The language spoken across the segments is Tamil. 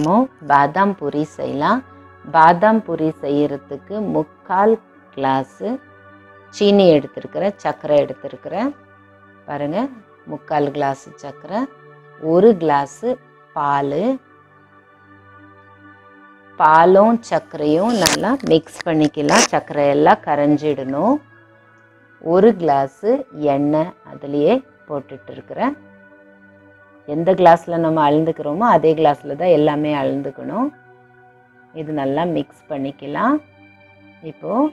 நம்ம பாதாம் பூரி செய்யலாம் பாதாம் பூரி செய்யறதுக்கு முக்கால் கிளாஸு சீனி எடுத்திருக்கிறேன் சர்க்கரை எடுத்திருக்கிறேன் பாருங்கள் முக்கால் கிளாஸு சர்க்கரை ஒரு கிளாஸு பால் பாலும் சர்க்கரையும் நல்லா மிக்ஸ் பண்ணிக்கலாம் சர்க்கரை எல்லாம் கரைஞ்சிடணும் ஒரு கிளாஸு எண்ணெய் அதுலேயே போட்டுட்டு இருக்கிறேன் எந்த கிளாஸில் நம்ம அளந்துக்கிறோமோ அதே கிளாஸில் தான் எல்லாமே அளந்துக்கணும் இது நல்லா மிக்ஸ் பண்ணிக்கலாம் இப்போது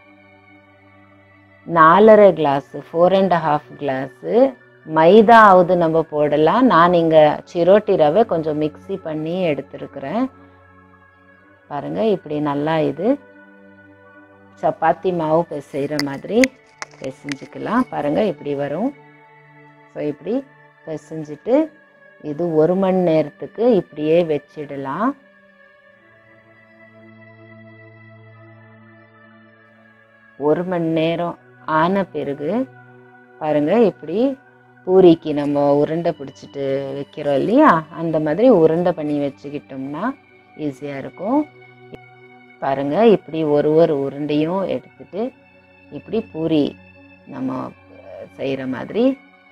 நாலரை glass four and half glass மைதாவது நம்ம போடலாம் நான் இங்கே சிரோட்டி ரவை கொஞ்சம் மிக்ஸி பண்ணி எடுத்துருக்கிறேன் பாருங்கள் இப்படி நல்லா இது சப்பாத்தி மாவு பிசைகிற மாதிரி பிசைஞ்சுக்கலாம் பாருங்கள் இப்படி வரும் ஸோ இப்படி பிசைஞ்சிட்டு இது ஒரு மணி நேரத்துக்கு இப்படியே வச்சிடலாம் ஒரு மணி நேரம் ஆன பிறகு பாருங்க இப்படி பூரிக்கு நம்ம உருண்டை பிடிச்சிட்டு வைக்கிறோம் இல்லையா அந்த மாதிரி உருண்டை பண்ணி வச்சுக்கிட்டோம்னா ஈஸியாக இருக்கும் பாருங்க இப்படி ஒரு ஒரு உருண்டையும் எடுத்துட்டு இப்படி பூரி நம்ம செய்கிற மாதிரி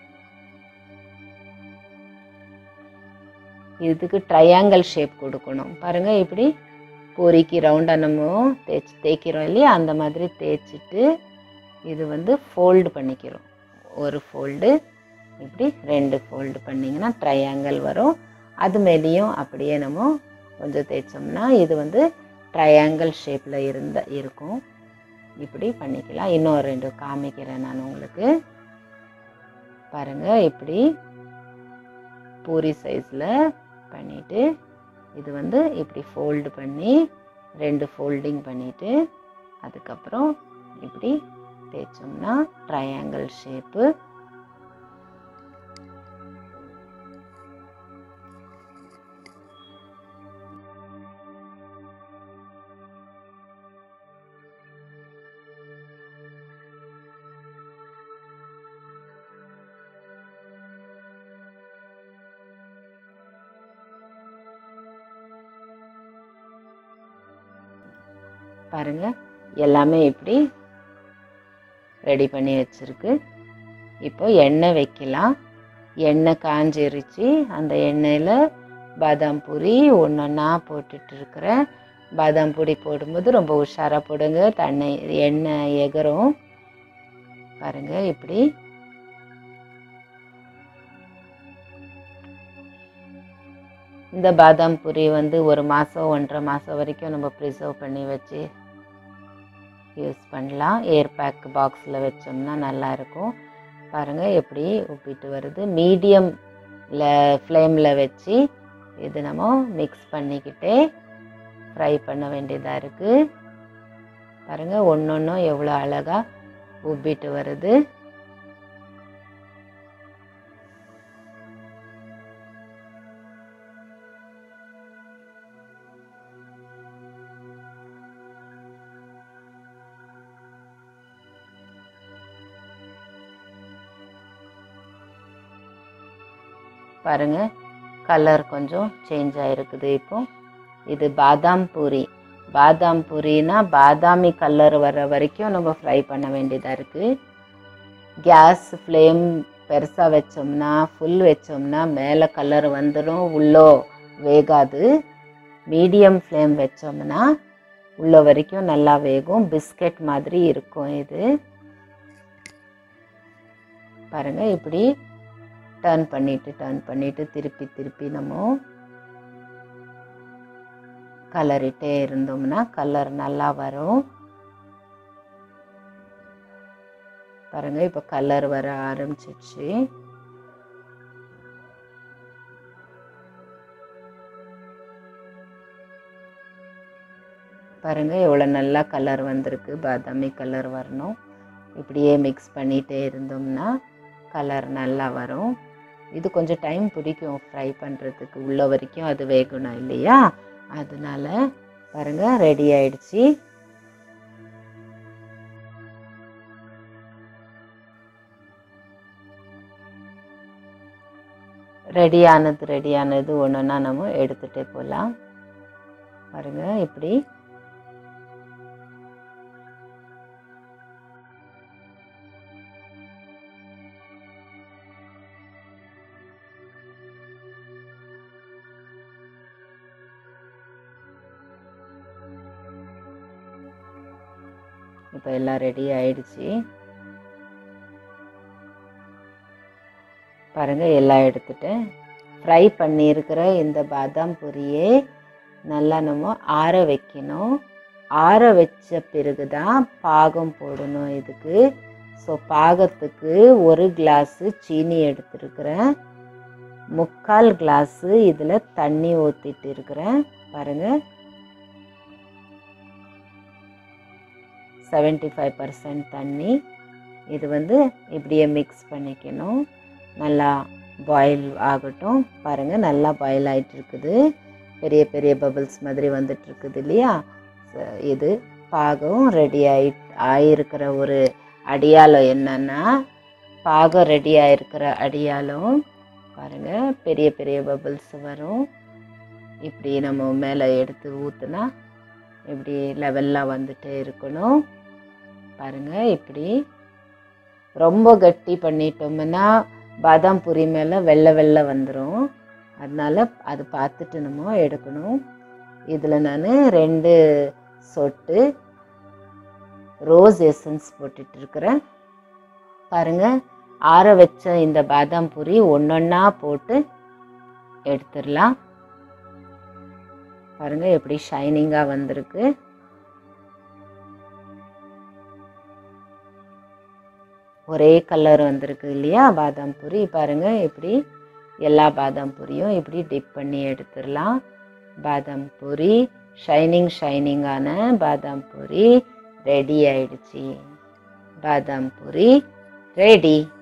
இதுக்கு ட்ரையாங்கிள் ஷேப் கொடுக்கணும் பாருங்க இப்படி பூரிக்கு ரவுண்டாக நம்ம தேய்ச்சி தேய்க்கிறோம் இல்லையா அந்த மாதிரி தேய்ச்சிட்டு இது வந்து ஃபோல்டு பண்ணிக்கிறோம் ஒரு ஃபோல்டு இப்படி ரெண்டு ஃபோல்டு பண்ணிங்கன்னா ட்ரையாங்கிள் வரும் அது மேலேயும் அப்படியே நம்ம கொஞ்சம் தேய்ச்சோம்னா இது வந்து ட்ரையாங்கிள் ஷேப்பில் இருந்த இருக்கும் இப்படி பண்ணிக்கலாம் இன்னும் ரெண்டு காமிக்கிறேன் நான் உங்களுக்கு பாருங்கள் இப்படி பூரி சைஸில் பண்ணிவிட்டு இது வந்து இப்படி ஃபோல்டு பண்ணி ரெண்டு ஃபோல்டிங் பண்ணிவிட்டு அதுக்கப்புறம் இப்படி தேய்ச்சோம்னா ட்ரையாங்கிள் ஷேப்பு பாருங்க எல்லாமே இப்படி ரெடி பண்ணி வச்சிருக்கு இப்போ எண்ணெய் வைக்கலாம் எண்ணெய் காஞ்சிருச்சு அந்த எண்ணெயில் பாதாம் பூரி ஒன்றொன்னா போட்டுட்டு இருக்கிறேன் பாதாம் பொடி போடும்போது ரொம்ப உஷாராக போடுங்க தண்ணி எண்ணெய் எகரும் பாருங்க இப்படி இந்த பாதாம் பூரி வந்து ஒரு மாதம் ஒன்றரை மாதம் வரைக்கும் நம்ம ப்ரிசர்வ் பண்ணி வச்சு யூஸ் பண்ணலாம் ஏர் பேக் பாக்ஸில் வச்சோம்னா நல்லாயிருக்கும் பாருங்கள் எப்படி உப்பிட்டு வருது மீடியமில் ஃப்ளேமில் வச்சு இது நம்ம மிக்ஸ் பண்ணிக்கிட்டே ஃப்ரை பண்ண வேண்டியதாக இருக்குது பாருங்கள் ஒன்று ஒன்றும் எவ்வளோ அழகாக உப்பிட்டு வருது பாருங்க கலர் கொஞ்சம் சேஞ்ச் ஆயிருக்குது இப்போ இது பாதாம் பூரி பாதாம் பூரினா பாதாமி கலர் வர வரைக்கும் நம்ம ஃப்ரை பண்ண வேண்டியதாக இருக்குது கேஸ் ஃப்ளேம் பெருசாக வச்சோம்னா ஃபுல் வச்சோம்னா மேலே கலர் வந்துடும் உள்ளோ வேகாது மீடியம் ஃப்ளேம் வச்சோம்னா உள்ள வரைக்கும் நல்லா வேகும் பிஸ்கட் மாதிரி இருக்கும் இது பாருங்க இப்படி டர்ன் பண்ணிட்டு டர்ன் பண்ணிட்டு திருப்பி திருப்பி நம்ம கலரிட்டே இருந்தோம்னா கலர் நல்லா வரும் பாருங்க இப்போ கலர் வர ஆரம்பிச்சிச்சு பாருங்க எவ்வளோ நல்லா கலர் வந்திருக்கு பாதாமி கலர் வரணும் இப்படியே மிக்ஸ் பண்ணிகிட்டே இருந்தோம்னா கலர் நல்லா வரும் இது கொஞ்சம் டைம் பிடிக்கும் ஃப்ரை பண்ணுறதுக்கு உள்ள வரைக்கும் அது வேகணும் இல்லையா அதனால பாருங்க ரெடி ஆயிடுச்சு ரெடியானது ரெடியானது ஒன்றுன்னா நம்ம எடுத்துகிட்டே போகலாம் பாருங்க இப்படி இப்போ எல்லாம் ரெடி ஆயிடுச்சு பாருங்க எல்லாம் எடுத்துட்டேன் ஃப்ரை பண்ணியிருக்கிற இந்த பாதாம் பொரியே நல்லா நம்ம ஆற வைக்கணும் ஆற வச்ச பிறகு தான் பாகம் போடணும் இதுக்கு ஸோ பாகத்துக்கு ஒரு கிளாஸு சீனி எடுத்துருக்கிறேன் முக்கால் கிளாஸு இதில் தண்ணி ஊற்றிட்டு இருக்கிறேன் பாருங்கள் செவன்ட்டி ஃபைவ் பர்சன்ட் தண்ணி இது வந்து இப்படியே மிக்ஸ் பண்ணிக்கணும் நல்லா பாயில் ஆகட்டும் பாருங்கள் நல்லா பாயில் ஆகிட்டு இருக்குது பெரிய பெரிய பபிள்ஸ் மாதிரி வந்துட்டு இருக்குது இல்லையா ச- இது பாகம் ரெடி ஆகி ஆயிருக்கிற ஒரு அடியாலம் என்னன்னா பாகம் ரெடி ஆயிருக்கிற அடியாலம் பாருங்கள் பெரிய பெரிய பபிள்ஸ் வரும் இப்படி நம்ம மேலே எடுத்து ஊற்றுனா இப்படி லெவலாக வந்துட்டே இருக்கணும் பாருங்க இப்படி ரொம்ப கட்டி பண்ணிட்டோம்னா பாதாம் பூரி மேலே வெள்ளை வெள்ளை வந்துடும் அதனால அது பார்த்துட்டு நம்ம எடுக்கணும் இதில் நான் ரெண்டு சொட்டு ரோஸ் எசன்ஸ் போட்டுட்டு இருக்கிறேன் பாருங்க ஆற வச்ச இந்த பாதாம் பூரி ஒன்றொன்னா போட்டு எடுத்துடலாம் பாருங்க எப்படி ஷைனிங்காக வந்திருக்கு ஒரே கலர் வந்திருக்கு இல்லையா பாதாம் பூரி பாருங்க இப்படி எல்லா பாதாம் பூரியும் இப்படி டிப் பண்ணி எடுத்துடலாம் பாதாம் பூரி ஷைனிங் ஷைனிங்கான பாதாம் பூரி ரெடி ஆயிடுச்சு பாதாம் பூரி ரெடி